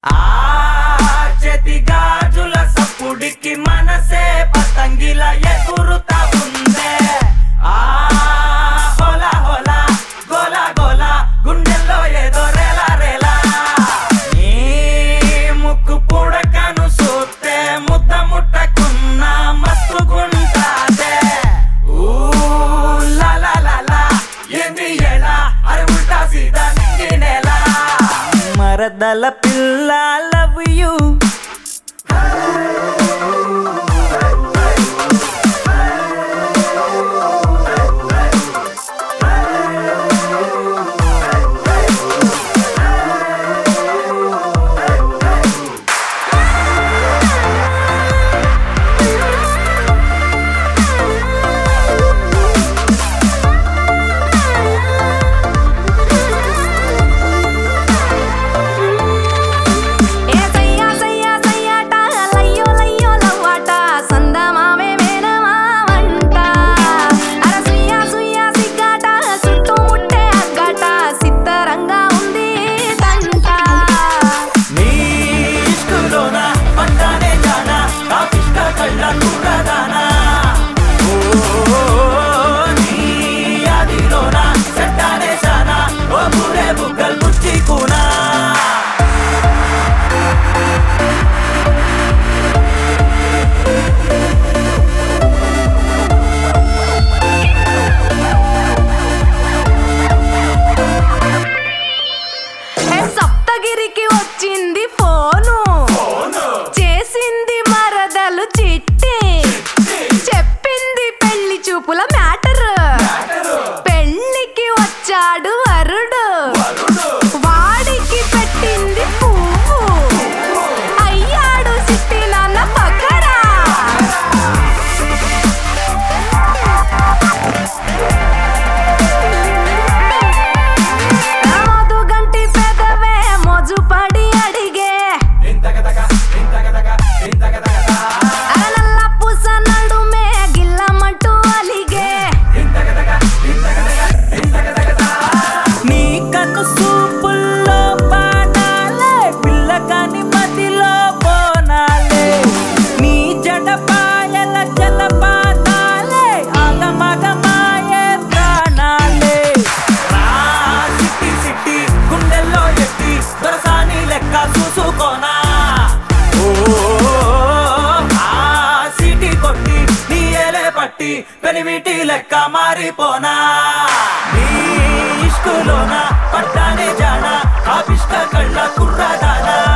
ఆ చేతి గాజుల సప్పుడికి మనసే పతంగిల ఎగురుతా ఉందే ఆ హోలా హోలా గోలా గోలా గుండెల్లో ఏదో రేలా రేలా నీ ముక్కు పుడకను సూస్తే ముద్ద ముట్టకున్న మస్తుగుంటాదే ఊ లా లా లా లా ఏంది ఎలా అరే ఉల్టా సీదా నింగి నేల మరదల పిల్ల లవ్ యూ ఏ సయ్యా సయ్యా సయ్యాట లయ్యో లయ్యో లవ్వాట సందమామే మేనమావంట అర సుయ్యా సుయ్యా సిగ్గాట చుట్టూ ముట్టే అగ్గాట సిద్ధరంగా ఉంది తంట నీ ఇష్కులోన పట్టానే జానా కాపిష్ట కళ్ళ కూరదానా ఓ నీ ఆదిలోన సెట్టానే సానా ఓ పూరే బుగ్గల్ బుచ్చి కూనా ఏ సప్తగిరికి వచ్చింది ఫోను చేసింది మరదలు చిట్టి చెప్పింది పెళ్లి చూపుల మ్యాటర్ పెళ్లికి వచ్చాడు వరుడు వాడికి పెట్టింది పువ్వు అయ్యాడు సిట్టి నాన్న పక్కరా మధు గంటి పెదవే మోజు పడి అడిగే అరనల్ల పూస నడుమే గిల్లమంటూ అలిగే నీ కన్ను సూపుల్లో పానాలే పిల్లకాని మదిలో బోనాలే నీ జడపాయల జలపాతాలే ఆగమగమాయే ప్రాణాలే రా సిట్టి సిట్టి గుండెల్లో ఎట్టి దొరసాని లెక్క చూసుకోనా ఓ ఆ సిటీ కొట్టి నీ ఏలే పట్టి పెనిమిటి లెక్క మారిపోనా నీ ఇష్కులోన పట్టానే జానా కాపిష్ట కళ్ళ కుర్రదానా